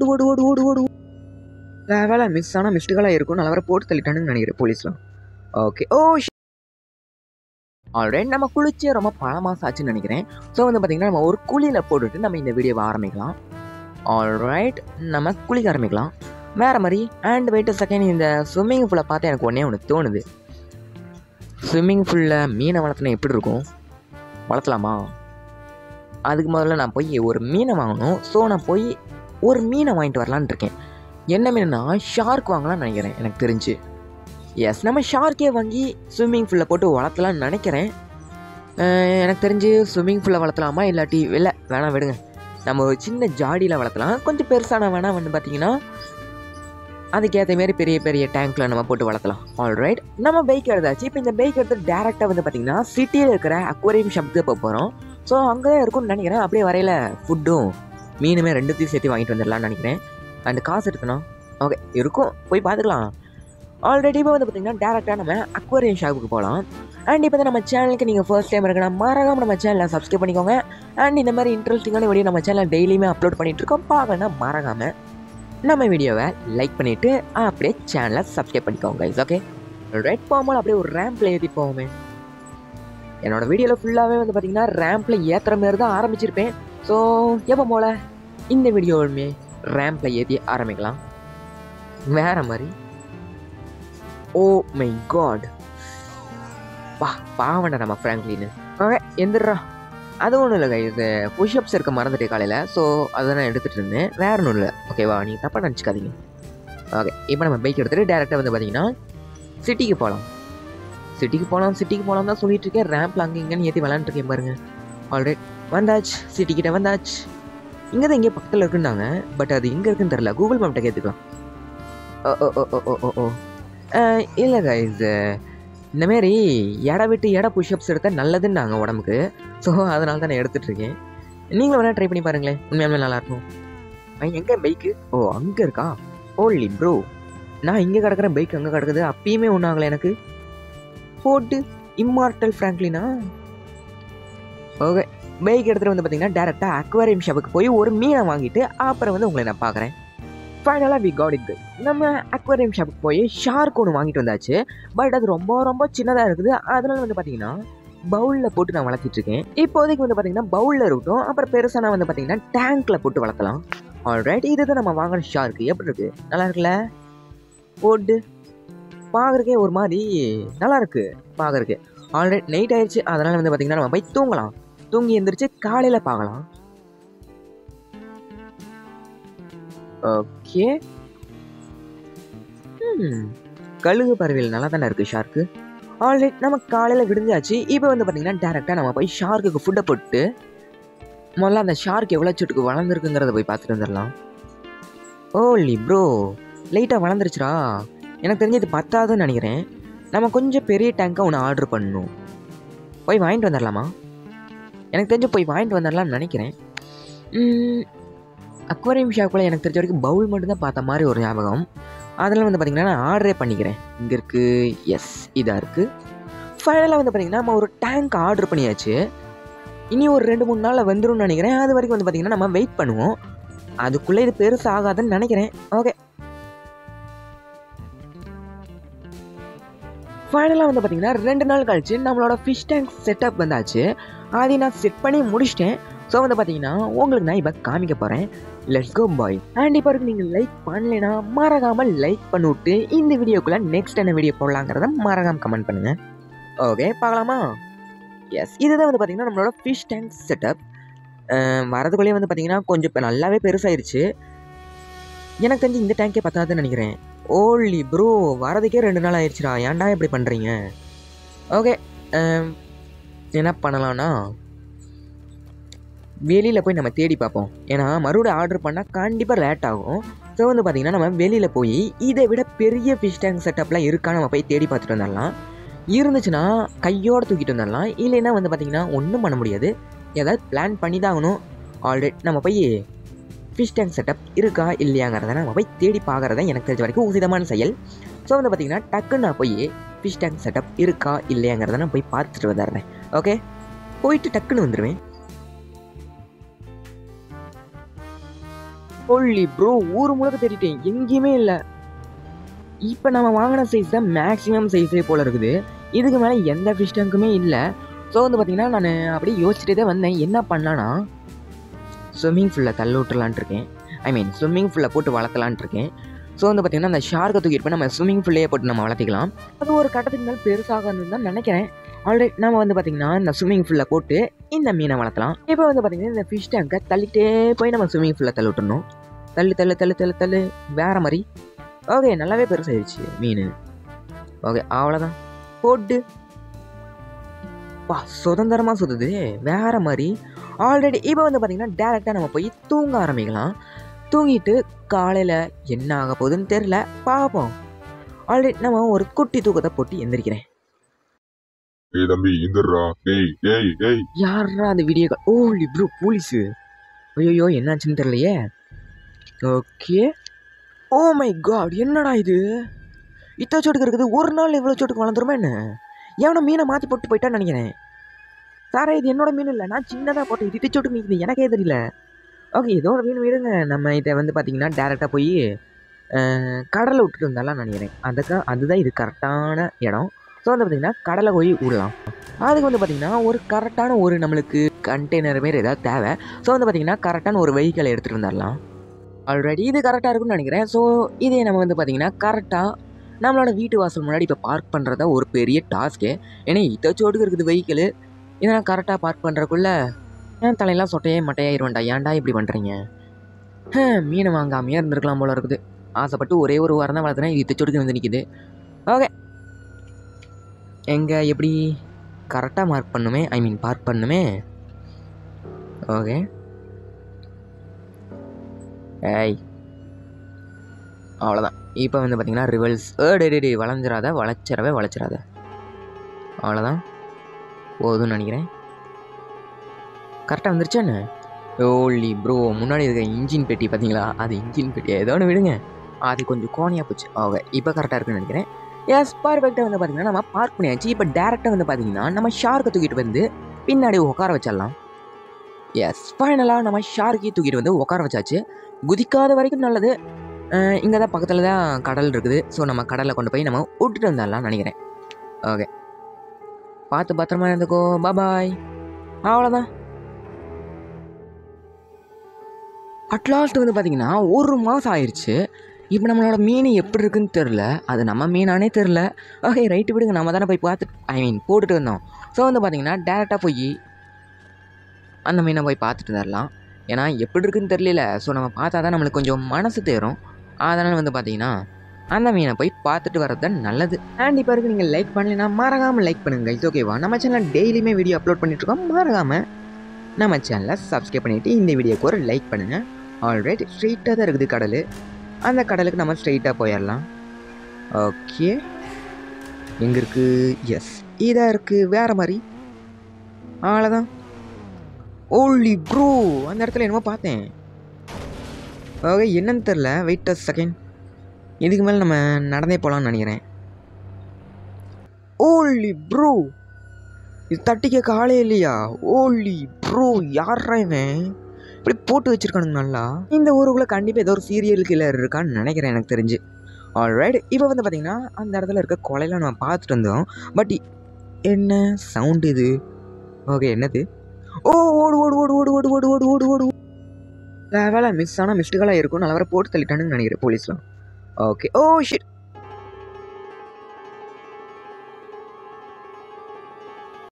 ஓடு ஓடு ஓடு ஓடு வேலை மிஸ் ஆனால் மிஸ்டுகளாக இருக்கும் நல்ல வர போட்டு தள்ளிட்டானுன்னு நினைக்கிறேன் போலீஸ்லாம் ஓகே ஓ ஆல்ரெடி நம்ம குளிச்சு ரொம்ப பல மாதம் ஆச்சுன்னு நினைக்கிறேன் ஸோ வந்து பார்த்திங்கன்னா நம்ம ஒரு குழியில் போட்டுட்டு நம்ம இந்த வீடியோவை ஆரம்பிக்கலாம் ஆல்ரைட் நம்ம குளிக்க ஆரம்பிக்கலாம் வேறு மாதிரி அண்ட் வெயிட் செகண்ட் இந்த ஸ்விம்மிங் பூலை பார்த்து எனக்கு ஒன்றே ஒன்று தோணுது ஸ்விம்மிங் பூலில் மீனை வளர்த்துனா எப்படி இருக்கும் வளர்த்தலாமா அதுக்கு முதல்ல நான் போய் ஒரு மீனை வாங்கணும் ஸோ நான் போய் ஒரு மீனை வாங்கிட்டு வரலான்னு இருக்கேன் என்ன மீனுனா ஷார்க் வாங்கலாம்னு நினைக்கிறேன் எனக்கு தெரிஞ்சு எஸ் நம்ம ஷார்க்கே வாங்கி ஸ்விம்மிங் பூலில் போட்டு வளர்த்தலாம்னு நினைக்கிறேன் அஹ் எனக்கு தெரிஞ்சு ஸ்விம்மிங் பூலில் வளர்த்தலாமா இல்லாட்டி இல்லை வேணாம் விடுங்க நம்ம ஒரு சின்ன ஜாடியில் வளர்த்தலாம் கொஞ்சம் பெருசான வேணால் வந்து பார்த்திங்கன்னா அதுக்கேற்ற மாரி பெரிய பெரிய டேங்க்கில் நம்ம போட்டு வளர்த்தலாம் ஆல்ரைட் நம்ம பைக் எடுத்தாச்சு இப்போ இந்த பைக் எடுத்து டேரெக்டாக வந்து பார்த்திங்கன்னா சிட்டியில் இருக்கிற அக்வேரியம் ஷாப்புக்கு போக போகிறோம் ஸோ அங்கே தான் இருக்கும்னு நினைக்கிறேன் அப்படியே வரையில ஃபுட்டும் மீனுமே ரெண்டுத்தையும் சேர்த்து வாங்கிட்டு வந்துடலாம்னு நினைக்கிறேன் அந்த காசு இருக்கணும் ஓகே இருக்கும் போய் பார்த்துக்கலாம் ஆல்ரெடி இப்போ வந்து பார்த்திங்கன்னா டேரெக்டாக நம்ம அக்வேரியம் ஷாப்புக்கு போகலாம் அண்ட் இப்போ நம்ம சேனலுக்கு நீங்கள் ஃபர்ஸ்ட் டைம் இருக்கணும் மறக்காம நம்ம சேனலை சப்ஸ்கிரைப் பண்ணிக்கோங்க அண்ட் இந்த மாதிரி இன்ட்ரெஸ்டிங்கான வீடியோ நம்ம சேனலில் டெய்லியுமே அப்லோட் பண்ணிட்டு இருக்கோம் பார்க்கணும் மறக்காமல் நம்ம வீடியோவை லைக் பண்ணிவிட்டு அப்படியே சேனலை சப்ஸ்கிரைப் பண்ணிக்கோங்க கைஸ் ஓகே ரைட் போகும்போது அப்படியே ஒரு ரேம்பில் ஏற்றி போவோமே என்னோட வீடியோவில் ஃபுல்லாகவே வந்து பார்த்தீங்கன்னா ரேம்பில் ஏற்றுற மாதிரி தான் ஆரம்பிச்சிருப்பேன் ஸோ எப்போ போல இந்த வீடியோவுமே ரேம்பில் ஏற்றி ஆரம்பிக்கலாம் வேற மாதிரி ஓ மை காட் பா பாவண்டா நம்ம ஃப்ராங்க்லின்னு ஓகே எந்திரா அது ஒன்றும் இல்லை இது புஷ்அப்ஸ் இருக்க மறந்துட்டேன் காலையில் ஸோ அதை நான் எடுத்துகிட்டு இருந்தேன் வேற ஒன்றும் இல்லை ஓகேவா நீங்கள் தப்பாக நினச்சிக்காதீங்க ஓகே இப்போ நம்ம பைக் எடுத்துகிட்டு டேரெக்டாக வந்து பார்த்தீங்கன்னா சிட்டிக்கு போகலாம் சிட்டிக்கு போகலாம் சிட்டிக்கு போகலாம் தான் சொல்லிட்டு இருக்கேன் ரேம்பில் அங்கே இங்கேன்னு ஏற்றி விளாண்டுருக்கேன் பாருங்க ஆல்ரெடி வந்தாச்சு சிட்டிக்கிட்ட வந்தாச்சு இங்கே தான் இங்கே பக்கத்தில் இருக்குன்னாங்க பட் அது எங்கே இருக்குன்னு தெரில கூகுள் மேப்கிட்ட கேட்டுக்கலாம் ஓ ஓ ஓ ஓ ஓ ஓ ஓ இல்லை கைஸ் இந்தமாரி எடை விட்டு எடை புஷ்அப்ஸ் எடுத்தால் நல்லதுன்னாங்க உடம்புக்கு ஸோ அதனால தான் நான் எடுத்துகிட்டு இருக்கேன் நீங்களும் வேணால் ட்ரை பண்ணி பாருங்களேன் உண்மையாலுமே நல்லாயிருக்கும் எங்கே பைக்கு ஓ அங்கே இருக்கா ஓன்லி ப்ரோ நான் இங்கே கிடக்குற பைக் அங்கே கிடக்குது அப்பயுமே ஒன்றாகலை எனக்கு போட்டு இம்மார்டல் ஃப்ராங்க்லினா ஓகே பைக் எடுத்துகிட்டு வந்து பார்த்தீங்கன்னா டேரெக்டாக அக்வாரியம் ஷாப்புக்கு போய் ஒரு மீனை வாங்கிட்டு அப்புறம் வந்து உங்களை நான் பார்க்குறேன் ஃபைனலாக வி காட் இட் நம்ம அக்வாரியம் ஷாப்புக்கு போய் ஷார்க் ஒன்று வாங்கிட்டு வந்தாச்சு பட் அது ரொம்ப ரொம்ப சின்னதாக இருக்குது அதனால வந்து பார்த்தீங்கன்னா பவுலில் போட்டு நான் வளர்த்திட்டு இருக்கேன் இப்போதைக்கு வந்து பார்த்தீங்கன்னா பவுலில் இருக்கட்டும் அப்புறம் பெருசாக நான் வந்து பார்த்தீங்கன்னா டேங்க்கில் போட்டு வளர்த்தலாம் ஆல்ரைட் இதுதான் நம்ம வாங்கின ஷார்க்கு எப்படி இருக்கு நல்லா இருக்குல்ல போட்டு பார்க்குறக்கே ஒரு மாதிரி நல்லா இருக்கு பார்க்குறக்கு ஆல்ரைட் நைட் ஆயிடுச்சு அதனால வந்து பார்த்தீங்கன்னா நம்ம போய் தூங்கலாம் தூங்கி எந்திரிச்சு காலையில் பார்க்கலாம் ஓகே கழுகு பறவைகள் நல்லா தானே இருக்குது ஷார்க்கு ஆல்ரைட் நம்ம காலையில் விடுஞ்சாச்சு இப்போ வந்து பார்த்தீங்கன்னா டேரெக்டாக நம்ம போய் ஷார்க்குக்கு ஃபுட்டை போட்டு முதல்ல அந்த ஷார்க் எவ்வளோ சுட்டுக்கு வளர்ந்துருக்குங்கிறத போய் பார்த்துட்டு வந்துடலாம் ஓலி ப்ரோ லைட்டாக வளர்ந்துருச்சுடா எனக்கு தெரிஞ்சு இது பத்தாதுன்னு நினைக்கிறேன் நம்ம கொஞ்சம் பெரிய டேங்க்கை ஒன்று ஆர்டர் பண்ணணும் போய் வாங்கிட்டு வந்துடலாமா எனக்கு தெரிஞ்சு போய் வாங்கிட்டு வந்துடலாம்னு நினைக்கிறேன் அக்வாரியம் ஷாப்பில் எனக்கு தெரிஞ்ச வரைக்கும் பவுல் மட்டும்தான் பார்த்த மாதிரி ஒரு ஞாபகம் அதில் வந்து பார்த்திங்கன்னா நான் ஆர்டரே பண்ணிக்கிறேன் இங்கே இருக்குது எஸ் இதாக இருக்குது ஃபைனலாக வந்து பார்த்திங்கன்னா நம்ம ஒரு டேங்க் ஆர்டர் பண்ணியாச்சு இனி ஒரு ரெண்டு மூணு நாளில் வந்துரும்னு நினைக்கிறேன் அது வரைக்கும் வந்து பார்த்திங்கன்னா நம்ம வெயிட் பண்ணுவோம் அதுக்குள்ளே இது பெருசு ஆகாதுன்னு நினைக்கிறேன் ஓகே ஃபைனலாக வந்து பார்த்திங்கன்னா ரெண்டு நாள் கழிச்சு நம்மளோட ஃபிஷ் டேங்க் செட்டப் வந்தாச்சு அதை நான் செட் பண்ணி முடிச்சிட்டேன் ஸோ வந்து பார்த்தீங்கன்னா உங்களுக்கு நான் இப்போ காமிக்க போகிறேன் லெட்ஸ் கோ பாய் அண்ட் இப்போ இருக்கு நீங்கள் லைக் பண்ணலைன்னா மறக்காமல் லைக் பண்ணிவிட்டு இந்த வீடியோக்குள்ளே நெக்ஸ்ட் என்ன வீடியோ போடலாங்கிறத மறக்காமல் கமெண்ட் பண்ணுங்கள் ஓகே பார்க்கலாமா எஸ் இதுதான் வந்து பார்த்தீங்கன்னா நம்மளோட ஃபிஷ் டேங்க் செட்டப் வரதுக்குள்ளேயே வந்து பார்த்தீங்கன்னா கொஞ்சம் இப்போ நல்லாவே பெருசாயிருச்சு எனக்கு தெரிஞ்சு இந்த டேங்கே பத்தாதுன்னு நினைக்கிறேன் ஓலி ப்ரோ வரதுக்கே ரெண்டு நாள் ஆயிடுச்சுடா ஏன்டா இப்படி பண்ணுறீங்க ஓகே என்ன பண்ணலாம்னா வெளியில் போய் நம்ம தேடி பார்ப்போம் ஏன்னா மறுபடியும் ஆர்டர் பண்ணால் கண்டிப்பாக லேட் ஆகும் ஸோ வந்து பார்த்திங்கன்னா நம்ம வெளியில் போய் இதை விட பெரிய ஃபிஷ் டேங்க் செட்டப்லாம் இருக்கான்னு நம்ம போய் தேடி பார்த்துட்டு வந்துடலாம் இருந்துச்சுன்னா கையோடு தூக்கிட்டு வந்துடலாம் இல்லைன்னா வந்து பார்த்திங்கன்னா ஒன்றும் பண்ண முடியாது ஏதாவது பிளான் பண்ணி தான் ஆகணும் ஆல்ரெடி நம்ம போய் ஃபிஷ் டேங்க் செட்டப் இருக்கா இல்லையாங்கிறத நம்ம போய் தேடி பார்க்குறத எனக்கு தெரிஞ்ச வரைக்கும் உசிதமான செயல் ஸோ வந்து பார்த்திங்கன்னா டக்குன்னு நான் போய் ஃபிஷ் டேங்க் செட்டப் இருக்கா இல்லையாங்கிறத நான் போய் பார்த்துட்டு வந்துடுறேன் ஓகே போயிட்டு டக்குன்னு வந்துடுவேன் ஒல்லி ப்ரோ ஊர் முழுக்க தேடிட்டேன் எங்கேயுமே இல்லை இப்போ நம்ம வாங்கின சைஸ் தான் மேக்ஸிமம் சைஸே போல் இருக்குது இதுக்கு மேலே எந்த ஃபிஷ் டேங்க்குமே இல்லை ஸோ வந்து பார்த்தீங்கன்னா நான் அப்படியே யோசிச்சுட்டே தான் வந்தேன் என்ன பண்ணலான்னா ஸ்விம்மிங் ஃபுல்லில் தள்ள விட்டுலான் இருக்கேன் ஐ மீன் ஸ்விம்மிங் ஃபுல்லில் போட்டு வளர்க்கலான் இருக்கேன் ஸோ வந்து பார்த்தீங்கன்னா அந்த ஷார்க்கை தூக்கிட்டு போய் நம்ம ஸ்விம்மிங் ஃபுல்லையே போட்டு நம்ம வளர்த்திக்கலாம் அது ஒரு கட்டத்துக்கு மேலே பெருசாகணும்னு தான் நினைக்கிறேன் ஆல்ரெடி நம்ம வந்து பார்த்தீங்கன்னா இந்த ஸ்விம்மிங் ஃபுல்லில் போட்டு இந்த மீனை வளர்த்தலாம் இப்போ வந்து பார்த்தீங்கன்னா இந்த ஃபிஷ் டேங்கை தள்ளிட்டே போய் நம்ம ஸ்விம்மிங் ஃபுல்லில் தள்ளி விட்டுறணும் தள்ளு தள்ளு தள்ளு தள்ளு தள்ளு வேற மாதிரி ஓகே நல்லாவே பெருசாயிருச்சு மீன் ஓகே அவ்வளோதான் போட்டு வா சுதந்திரமாக சுற்றுது வேற மாதிரி ஆல்ரெடி இப்போ வந்து பார்த்தீங்கன்னா டேரெக்டாக நம்ம போய் தூங்க ஆரம்பிக்கலாம் தூங்கிட்டு காலையில் என்ன ஆக போகுதுன்னு தெரில பார்ப்போம் ஆல்ரெடி நம்ம ஒரு குட்டி தூக்கத்தை போட்டு எந்திரிக்கிறேன் ஏய் தம்பி இந்தர்றா ஏய் ஏய் ஏய் யாரா அந்த வீடியோ கால் ஓ ப்ரோ போலீஸு ஐயோ என்னாச்சுன்னு தெரியலையே ஓகே ஓ மை காட் என்னடா இது இத்த சோட்டுக்கு இருக்குது ஒரு நாள் இவ்வளோ சோட்டுக்கு வளர்ந்துருமா என்ன எவனை மீனை மாற்றி போட்டு போயிட்டான்னு நினைக்கிறேன் சாரே இது என்னோட மீன் இல்லை நான் சின்னதாக போட்டேன் இது இத்தச்சோட்டுக்கு நிற்குது எனக்கே தெரியல ஓகே ஏதோ ஒரு மீன் விடுங்க நம்ம இதை வந்து பார்த்தீங்கன்னா டேரெக்டாக போய் கடலை விட்டுட்டு வந்தாலாம் நினைக்கிறேன் அதுக்கு அதுதான் இது கரெக்டான இடம் ஸோ வந்து பார்த்தீங்கன்னா கடலை போய் விடலாம் அதுக்கு வந்து பார்த்திங்கன்னா ஒரு கரெக்டான ஒரு நம்மளுக்கு கண்டெய்னர் மாரி ஏதாவது தேவை ஸோ வந்து பார்த்திங்கன்னா கரெக்டான ஒரு வெஹிக்கலை எடுத்துகிட்டு வந்துடலாம் ஆல்ரெடி இது கரெக்டாக இருக்கும்னு நினைக்கிறேன் ஸோ இதே நம்ம வந்து பார்த்திங்கன்னா கரெக்டாக நம்மளோட வீட்டு வாசல் முன்னாடி இப்போ பார்க் பண்ணுறதா ஒரு பெரிய டாஸ்க்கு ஏன்னா இத்தச்சோட்டுக்கு இருக்குது வெஹிக்கிள் இதை நான் கரெக்டாக பார்க் பண்ணுறக்குள்ள ஏன் தலையெல்லாம் சொட்டையே மட்டையாயிருவேன்டா ஏன்டா இப்படி பண்ணுறீங்க மீனை வாங்காமையே இருந்திருக்கலாம் போல இருக்குது ஆசைப்பட்டு ஒரே ஒரு வாரம் தான் வளர்த்துறேன் இது இத்தச்சோட்டுக்கு வந்து நிற்கிது ஓகே எங்கே எப்படி கரெக்டாக மார்க் பண்ணுமே ஐ மீன் பார்க் பண்ணுமே ஓகே ஏய் அவ்வளோதான் இப்போ வந்து பார்த்தீங்கன்னா ரிவல்ஸ் ஏ டே டே, டே வளைஞ்சிராத வளைச்சிடவே வளைச்சிடாத அவ்வளோதான் போதும்னு நினைக்கிறேன் கரெக்டாக வந்துருச்சா என்ன ஓலி ப்ரோ முன்னாடி இருக்க இன்ஜின் பெட்டி பார்த்தீங்களா அது இன்ஜின் பெட்டி ஏதோ ஒன்று விடுங்க அது கொஞ்சம் கோணையாக போச்சு ஓகே இப்போ கரெக்டாக இருக்குன்னு நினைக்கிறேன் எஸ் பர்ஃபெக்டாக வந்து பார்த்தீங்கன்னா நம்ம பார்க் பண்ணியாச்சு இப்போ டேரெக்டாக வந்து பார்த்தீங்கன்னா நம்ம ஷார்க்கை தூக்கிட்டு வந்து பின்னாடி உட்கார வச்சிடலாம் எஸ் ஃபைனலாக நம்ம ஷார்க்கையும் தூக்கிட்டு வந்து உட்கார வச்சாச்சு குதிக்காத வரைக்கும் நல்லது இங்கே தான் பக்கத்தில் தான் கடல் இருக்குது ஸோ நம்ம கடலில் கொண்டு போய் நம்ம விட்டுட்டு வந்துடலாம் நினைக்கிறேன் ஓகே பார்த்து பத்திரமா இருந்துக்கோ பாய் அவ்வளோதான் அட்லாஸ்ட் வந்து பார்த்தீங்கன்னா ஒரு மாதம் ஆயிடுச்சு இப்போ நம்மளோட மீன் எப்படி இருக்குன்னு தெரில அது நம்ம மீனானே தெரில ஓகே ரைட்டு விடுங்க நம்ம தானே போய் பார்த்து ஐ மீன் போட்டுட்டு வந்தோம் ஸோ வந்து பார்த்தீங்கன்னா டேரெக்டாக போய் அந்த மீனை போய் பார்த்துட்டு வரலாம் ஏன்னா எப்படி இருக்குன்னு தெரியல ஸோ நம்ம பார்த்தா தான் நம்மளுக்கு கொஞ்சம் மனசு தேரும் அதனால் வந்து பார்த்தீங்கன்னா அந்த மீனை போய் பார்த்துட்டு வர்றது தான் நல்லது அண்ட் இப்போ இருக்கு நீங்கள் லைக் பண்ணலைன்னா மறக்காமல் லைக் பண்ணுங்க இது ஓகேவா நம்ம சேனலில் டெய்லியுமே வீடியோ அப்லோட் பண்ணிட்டுருக்கோம் மறக்காமல் நம்ம சேனலை சப்ஸ்கிரைப் பண்ணிவிட்டு இந்த வீடியோக்கு ஒரு லைக் பண்ணுங்கள் ஆல்ரைட் ஸ்ட்ரெயிட்டாக தான் இருக்குது கடல் அந்த கடலுக்கு நம்ம ஸ்ட்ரெயிட்டாக போயிடலாம் ஓகே எங்கே இருக்குது எஸ் இதாக இருக்குது வேறு மாதிரி அவ்வளோதான் ஓலி ப்ரோ அந்த இடத்துல என்னமோ பார்த்தேன் ஓகே என்னன்னு தெரில வெயிட் அ செகண்ட் இதுக்கு மேலே நம்ம நடந்தே போகலான்னு நினைக்கிறேன் ஓலி ப்ரோ இது தட்டி கேட்க ஆளே இல்லையா ஓலி ப்ரோ யாரா இவன் இப்படி போட்டு வச்சிருக்கானுங்க நல்லா இந்த ஊருக்குள்ளே கண்டிப்பாக ஏதோ ஒரு சீரியல் கில்லர் இருக்கான்னு நினைக்கிறேன் எனக்கு தெரிஞ்சு ஆல்ரைட் இப்போ வந்து பார்த்தீங்கன்னா அந்த இடத்துல இருக்க கொலையெல்லாம் நம்ம பார்த்துட்டு வந்தோம் பட் என்ன சவுண்டு இது ஓகே என்னது ஓ ஓடு ஓடு ஓடு ஓடு ஓடு ஓடு ஓடு ஓடு ஓடு வேலை மிஸ் ஆனால் மிஸ்டுகளாக இருக்கும் நல்ல வர போட்டு தள்ளிட்டானுன்னு நினைக்கிறேன் போலீஸ்லாம் ஓகே ஓ ஷிட்